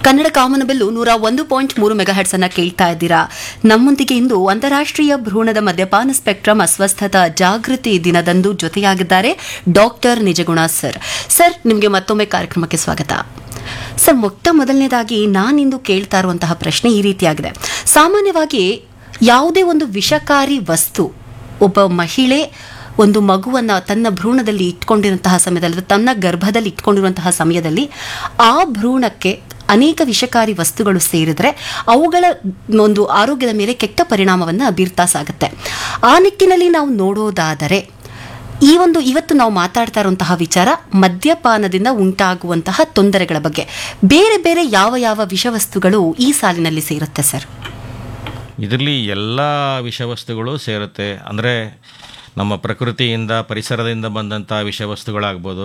ಕನ್ನಡ ಕಾಮನಬಿಲ್ಲು ನೂರ ಒಂದು ಪಾಯಿಂಟ್ ಮೂರು ಮೆಗಾಹೆಟ್ಸ್ ಅನ್ನ ಕೇಳ್ತಾ ಇದ್ದೀರಾ ನಮ್ಮೊಂದಿಗೆ ಇಂದು ಅಂತಾರಾಷ್ಟ್ರೀಯ ಭ್ರೂಣದ ಮದ್ಯಪಾನ ಸ್ಪೆಕ್ಟ್ರಮ್ ಅಸ್ವಸ್ಥತಾ ಜಾಗೃತಿ ದಿನದಂದು ಜೊತೆಯಾಗಿದ್ದಾರೆ ಡಾಕ್ಟರ್ ನಿಜಗುಣ ಸರ್ ಸರ್ ನಿಮಗೆ ಮತ್ತೊಮ್ಮೆ ಕಾರ್ಯಕ್ರಮಕ್ಕೆ ಸ್ವಾಗತ ಸರ್ ಮೊಟ್ಟ ಮೊದಲನೇದಾಗಿ ನಾನಿಂದು ಕೇಳ್ತಾ ಇರುವಂತಹ ಪ್ರಶ್ನೆ ಈ ರೀತಿಯಾಗಿದೆ ಸಾಮಾನ್ಯವಾಗಿ ಯಾವುದೇ ಒಂದು ವಿಷಕಾರಿ ವಸ್ತು ಒಬ್ಬ ಮಹಿಳೆ ಒಂದು ಮಗುವನ್ನ ತನ್ನ ಭ್ರೂಣದಲ್ಲಿ ಇಟ್ಕೊಂಡಿರುವಂತಹ ಸಮಯದಲ್ಲಿ ಅಥವಾ ತನ್ನ ಗರ್ಭದಲ್ಲಿ ಇಟ್ಕೊಂಡಿರುವಂತಹ ಸಮಯದಲ್ಲಿ ಆ ಭ್ರೂಣಕ್ಕೆ ಅನೇಕ ವಿಷಕಾರಿ ವಸ್ತುಗಳು ಸೇರಿದ್ರೆ ಅವುಗಳ ಒಂದು ಆರೋಗ್ಯದ ಮೇಲೆ ಕೆಟ್ಟ ಪರಿಣಾಮವನ್ನು ಬೀರ್ತಾ ಸಾಗುತ್ತೆ ಆ ನಿಟ್ಟಿನಲ್ಲಿ ನಾವು ನೋಡೋದಾದರೆ ಈ ಒಂದು ಇವತ್ತು ನಾವು ಮಾತಾಡ್ತಾ ಇರುವಂತಹ ವಿಚಾರ ಮದ್ಯಪಾನದಿಂದ ಉಂಟಾಗುವಂತಹ ತೊಂದರೆಗಳ ಬಗ್ಗೆ ಬೇರೆ ಬೇರೆ ಯಾವ ಯಾವ ವಿಷವಸ್ತುಗಳು ಈ ಸಾಲಿನಲ್ಲಿ ಸೇರುತ್ತೆ ಸರ್ ಇದರಲ್ಲಿ ಎಲ್ಲ ವಿಷವಸ್ತುಗಳು ಸೇರುತ್ತೆ ಅಂದರೆ ನಮ್ಮ ಪ್ರಕೃತಿಯಿಂದ ಪರಿಸರದಿಂದ ಬಂದಂಥ ವಿಷವಸ್ತುಗಳಾಗ್ಬೋದು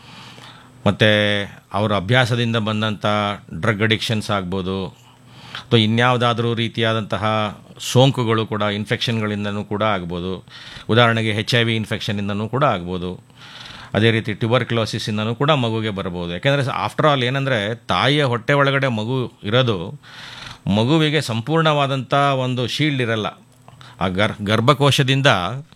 ಮತ್ತು ಅವರ ಅಭ್ಯಾಸದಿಂದ ಬಂದಂಥ ಡ್ರಗ್ ಅಡಿಕ್ಷನ್ಸ್ ಆಗ್ಬೋದು ಅಥವಾ ಇನ್ಯಾವುದಾದ್ರೂ ರೀತಿಯಾದಂತಹ ಸೋಂಕುಗಳು ಕೂಡ ಇನ್ಫೆಕ್ಷನ್ಗಳಿಂದನೂ ಕೂಡ ಆಗ್ಬೋದು ಉದಾಹರಣೆಗೆ ಹೆಚ್ ಐ ವಿ ಇನ್ಫೆಕ್ಷನಿಂದನೂ ಕೂಡ ಆಗ್ಬೋದು ಅದೇ ರೀತಿ ಟ್ಯೂಬರ್ಕ್ಲೋಸಿಸಿಂದನೂ ಕೂಡ ಮಗುಗೆ ಬರ್ಬೋದು ಯಾಕೆಂದರೆ ಆಫ್ಟರ್ ಆಲ್ ಏನಂದರೆ ತಾಯಿಯ ಹೊಟ್ಟೆ ಒಳಗಡೆ ಮಗು ಇರೋದು ಮಗುವಿಗೆ ಸಂಪೂರ್ಣವಾದಂಥ ಒಂದು ಶೀಲ್ಡ್ ಇರಲ್ಲ ಆ ಗರ್ ಗರ್ಭಕೋಶದಿಂದ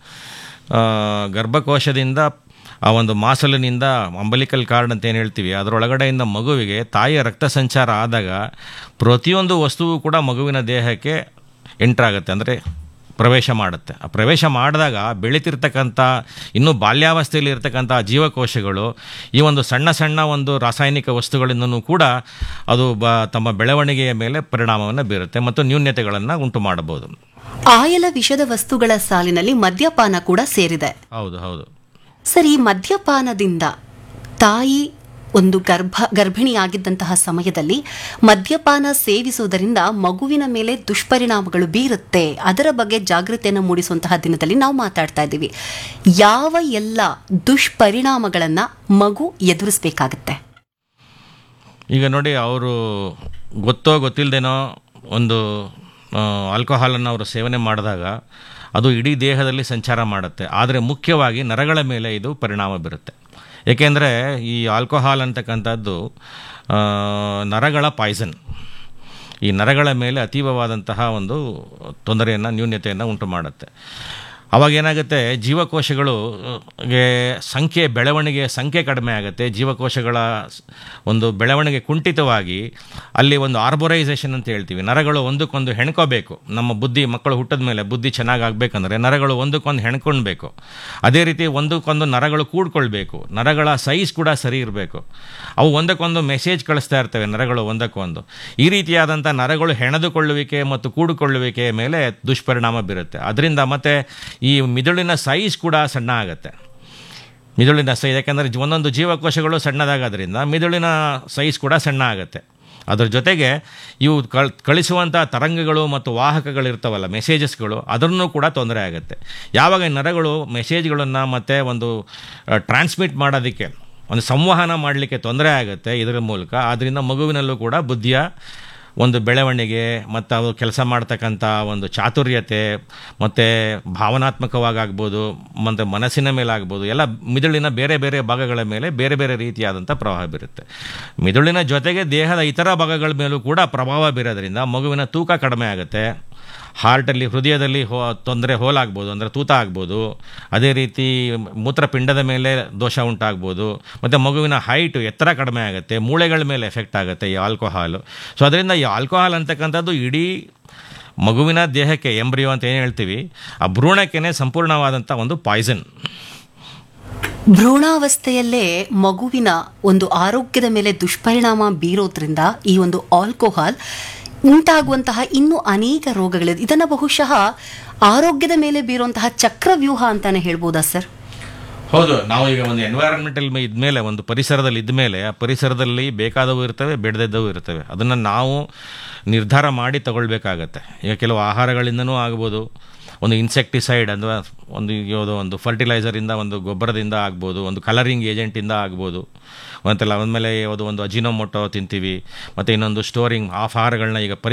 ಆ, ಗರ್ಭಕೋಶದಿಂದ ಆ ಒಂದು ಮಾಸಲಿನಿಂದ ಅಂಬಲಿಕಲ್ ಕಾರ್ಡ್ ಅಂತ ಏನು ಹೇಳ್ತೀವಿ ಅದರೊಳಗಡೆಯಿಂದ ಮಗುವಿಗೆ ತಾಯಿಯ ರಕ್ತ ಸಂಚಾರ ಆದಾಗ ಪ್ರತಿಯೊಂದು ವಸ್ತುವು ಕೂಡ ಮಗುವಿನ ದೇಹಕ್ಕೆ ಎಂಟ್ರಾಗುತ್ತೆ ಅಂದರೆ ಪ್ರವೇಶ ಮಾಡುತ್ತೆ ಆ ಪ್ರವೇಶ ಮಾಡಿದಾಗ ಬೆಳೀತಿರ್ತಕ್ಕಂಥ ಇನ್ನೂ ಬಾಲ್ಯಾವಸ್ಥೆಯಲ್ಲಿ ಇರ್ತಕ್ಕಂಥ ಜೀವಕೋಶಗಳು ಈ ಒಂದು ಸಣ್ಣ ಸಣ್ಣ ಒಂದು ರಾಸಾಯನಿಕ ವಸ್ತುಗಳಿಂದನೂ ಕೂಡ ಅದು ಬ ತಮ್ಮ ಬೆಳವಣಿಗೆಯ ಮೇಲೆ ಪರಿಣಾಮವನ್ನು ಬೀರುತ್ತೆ ಮತ್ತು ನ್ಯೂನ್ಯತೆಗಳನ್ನು ಉಂಟು ಮಾಡಬಹುದು ಆಯಲ ವಿಷದ ವಸ್ತುಗಳ ಸಾಲಿನಲ್ಲಿ ಮದ್ಯಪಾನ ಕೂಡ ಸೇರಿದೆ ಹೌದು ಹೌದು ಸರ್ ಈ ಮದ್ಯಪಾನದಿಂದ ತಾಯಿ ಒಂದು ಗರ್ಭ ಗರ್ಭಿಣಿಯಾಗಿದ್ದಂತಹ ಸಮಯದಲ್ಲಿ ಮದ್ಯಪಾನ ಸೇವಿಸುವುದರಿಂದ ಮಗುವಿನ ಮೇಲೆ ದುಷ್ಪರಿಣಾಮಗಳು ಬೀರುತ್ತೆ ಅದರ ಬಗ್ಗೆ ಜಾಗೃತಿಯನ್ನು ಮೂಡಿಸುವಂತಹ ದಿನದಲ್ಲಿ ನಾವು ಮಾತಾಡ್ತಾ ಇದ್ದೀವಿ ಯಾವ ಎಲ್ಲ ದುಷ್ಪರಿಣಾಮಗಳನ್ನ ಮಗು ಎದುರಿಸಬೇಕಾಗತ್ತೆ ಈಗ ನೋಡಿ ಅವರು ಗೊತ್ತೋ ಗೊತ್ತಿಲ್ಲದೇನೋ ಒಂದು ಆಲ್ಕೋಹಾಲನ್ನು ಅವರು ಸೇವನೆ ಮಾಡಿದಾಗ ಅದು ಇಡೀ ದೇಹದಲ್ಲಿ ಸಂಚಾರ ಮಾಡುತ್ತೆ ಆದರೆ ಮುಖ್ಯವಾಗಿ ನರಗಳ ಮೇಲೆ ಇದು ಪರಿಣಾಮ ಬೀರುತ್ತೆ ಏಕೆಂದರೆ ಈ ಆಲ್ಕೋಹಾಲ್ ಅಂತಕ್ಕಂಥದ್ದು ಆ, ನರಗಳ ಪಾಯ್ಸನ್ ಈ ನರಗಳ ಮೇಲೆ ಅತೀವವಾದಂತಹ ಒಂದು ತೊಂದರೆಯನ್ನು ನ್ಯೂನ್ಯತೆಯನ್ನು ಉಂಟು ಮಾಡುತ್ತೆ ಅವಾಗ ಏನಾಗುತ್ತೆ ಜೀವಕೋಶಗಳು ಆ, ಗೆ ಸಂಖ್ಯೆ ಬೆಳವಣಿಗೆ ಸಂಖ್ಯೆ ಕಡಿಮೆ ಆಗುತ್ತೆ ಜೀವಕೋಶಗಳ ಸ್- ಒಂದು ಬೆಳವಣಿಗೆ ಕುಂಠಿತವಾಗಿ ಅಲ್ಲಿ ಒಂದು ಆರ್ಬೋರೈಸೇಷನ್ ಅಂತ ಹೇಳ್ತೀವಿ ನರಗಳು ಒಂದಕ್ಕೊಂದು ಹೆಣ್ಕೋಬೇಕು ನಮ್ಮ ಬುದ್ಧಿ ಮಕ್ಕಳು ಹುಟ್ಟಿದ ಮೇಲೆ ಬುದ್ಧಿ ಚೆನ್ನಾಗಿ ಆಗಬೇಕಂದ್ರೆ ನರಗಳು ಒಂದಕ್ಕೊಂದು ಹೆಣ್ಕೊಳ್ಬೇಕು ಅದೇ ರೀತಿ ಒಂದಕ್ಕೊಂದು ನರಗಳು ಕೂಡ್ಕೊಳ್ಬೇಕು ನರಗಳ ಸೈಜ್ ಕೂಡ ಸರಿ ಇರಬೇಕು ಅವು ಒಂದಕ್ಕೊಂದು ಮೆಸೇಜ್ ಕಳಿಸ್ತಾ ಇರ್ತವೆ ನರಗಳು ಒಂದಕ್ಕೊಂದು ಈ ರೀತಿಯಾದಂಥ ನರಗಳು ಹೆಣೆದುಕೊಳ್ಳುವಿಕೆ ಮತ್ತು ಕೂಡಿಕೊಳ್ಳುವಿಕೆಯ ಮೇಲೆ ದುಷ್ಪರಿಣಾಮ ಬೀರುತ್ತೆ ಅದರಿಂದ ಮತ್ತೆ ಈ ಮಿದುಳಿನ ಸೈಜ್ ಕೂಡ ಸಣ್ಣ ಆಗುತ್ತೆ ಮಿದುಳಿನ ಸೈಜ್ ಯಾಕೆಂದರೆ ಒಂದೊಂದು ಜೀವಕೋಶಗಳು ಸಣ್ಣದಾಗೋದ್ರಿಂದ ಮಿದುಳಿನ ಸೈಜ್ ಕೂಡ ಸಣ್ಣ ಆಗುತ್ತೆ ಅದ್ರ ಜೊತೆಗೆ ಇವು ಕಳ್ ಕಳಿಸುವಂಥ ತರಂಗಗಳು ಮತ್ತು ವಾಹಕಗಳಿರ್ತಾವಲ್ಲ ಮೆಸೇಜಸ್ಗಳು ಅದನ್ನು ಕೂಡ ತೊಂದರೆ ಆಗುತ್ತೆ ಯಾವಾಗ ಈ ನರಗಳು ಮೆಸೇಜ್ಗಳನ್ನು ಮತ್ತು ಒಂದು ಟ್ರಾನ್ಸ್ಮಿಟ್ ಮಾಡೋದಕ್ಕೆ ಒಂದು ಸಂವಹನ ಮಾಡಲಿಕ್ಕೆ ತೊಂದರೆ ಆಗುತ್ತೆ ಇದರ ಮೂಲಕ ಆದ್ದರಿಂದ ಮಗುವಿನಲ್ಲೂ ಕೂಡ ಬುದ್ಧಿಯ ಒಂದು ಬೆಳವಣಿಗೆ ಮತ್ತು ಅವು ಕೆಲಸ ಮಾಡ್ತಕ್ಕಂಥ ಒಂದು ಚಾತುರ್ಯತೆ ಮತ್ತು ಭಾವನಾತ್ಮಕವಾಗಿ ಆಗ್ಬೋದು ಮತ್ತು ಮನಸ್ಸಿನ ಮೇಲೆ ಆಗ್ಬೋದು ಎಲ್ಲ ಮಿದುಳಿನ ಬೇರೆ ಬೇರೆ ಭಾಗಗಳ ಮೇಲೆ ಬೇರೆ ಬೇರೆ ರೀತಿಯಾದಂಥ ಪ್ರಭಾವ ಬೀರುತ್ತೆ ಮಿದುಳಿನ ಜೊತೆಗೆ ದೇಹದ ಇತರ ಭಾಗಗಳ ಮೇಲೂ ಕೂಡ ಪ್ರಭಾವ ಬೀರೋದ್ರಿಂದ ಮಗುವಿನ ತೂಕ ಕಡಿಮೆ ಆಗುತ್ತೆ ಹಾರ್ಟಲ್ಲಿ ಹೃದಯದಲ್ಲಿ ಹೋ ತೊಂದರೆ ಹೋಲಾಗ್ಬೋದು ಅಂದರೆ ತೂತ ಆಗ್ಬೋದು ಅದೇ ರೀತಿ ಮೂತ್ರಪಿಂಡದ ಮೇಲೆ ದೋಷ ಉಂಟಾಗ್ಬೋದು ಮತ್ತು ಮಗುವಿನ ಹೈಟು ಎತ್ತರ ಕಡಿಮೆ ಆಗುತ್ತೆ ಮೂಳೆಗಳ ಮೇಲೆ ಎಫೆಕ್ಟ್ ಆಗುತ್ತೆ ಈ ಆಲ್ಕೋಹಾಲು ಸೊ ಅದರಿಂದ ಈ ಆಲ್ಕೋಹಾಲ್ ಅಂತಕ್ಕಂಥದ್ದು ಇಡೀ ಮಗುವಿನ ದೇಹಕ್ಕೆ ಎಂಬ್ರಿಯೋ ಅಂತ ಏನು ಹೇಳ್ತೀವಿ ಆ ಭ್ರೂಣಕ್ಕೇ ಸಂಪೂರ್ಣವಾದಂಥ ಒಂದು ಪಾಯ್ಸನ್ ಭ್ರೂಣಾವಸ್ಥೆಯಲ್ಲೇ ಮಗುವಿನ ಒಂದು ಆರೋಗ್ಯದ ಮೇಲೆ ದುಷ್ಪರಿಣಾಮ ಬೀರೋದ್ರಿಂದ ಈ ಒಂದು ಆಲ್ಕೋಹಾಲ್ ಉಂಟಾಗುವಂತಹ ಇನ್ನೂ ಅನೇಕ ರೋಗಗಳಿದೆ ಇದನ್ನ ಬಹುಶಃ ಆರೋಗ್ಯದ ಮೇಲೆ ಬೀರುವಂತಹ ಚಕ್ರವ್ಯೂಹ ಅಂತಾನೆ ಹೇಳ್ಬೋದಾ ಸರ್ ಹೌದು ನಾವು ಈಗ ಒಂದು ಎನ್ವೈರನ್ಮೆಂಟಲ್ ಇದ್ಮೇಲೆ ಒಂದು ಪರಿಸರದಲ್ಲಿ ಇದ್ಮೇಲೆ ಆ ಪರಿಸರದಲ್ಲಿ ಬೇಕಾದವು ಇರ್ತವೆ ಬೇಡದಿದ್ದವು ಇರ್ತವೆ ಅದನ್ನು ನಾವು ನಿರ್ಧಾರ ಮಾಡಿ ತಗೊಳ್ಬೇಕಾಗತ್ತೆ ಈಗ ಕೆಲವು ಆಹಾರಗಳಿಂದನೂ ಆಗ್ಬೋದು ಒಂದು ಇನ್ಸೆಕ್ಟಿಸೈಡ್ ಅಥವಾ ಒಂದು ಯಾವುದೋ ಒಂದು ಫರ್ಟಿಲೈಸರಿಂದ ಒಂದು ಗೊಬ್ಬರದಿಂದ ಆಗ್ಬೋದು ಒಂದು ಕಲರಿಂಗ್ ಏಜೆಂಟಿಂದ ಆಗ್ಬೋದು ಮತ್ತೆಲ್ಲ ಆಮೇಲೆ ಯಾವುದೋ ಒಂದು ಅಜಿನೋಮೊಟೊ ತಿಂತೀವಿ ಮತ್ತು ಇನ್ನೊಂದು ಸ್ಟೋರಿಂಗ್ ಆಹಾರಗಳನ್ನ ಈಗ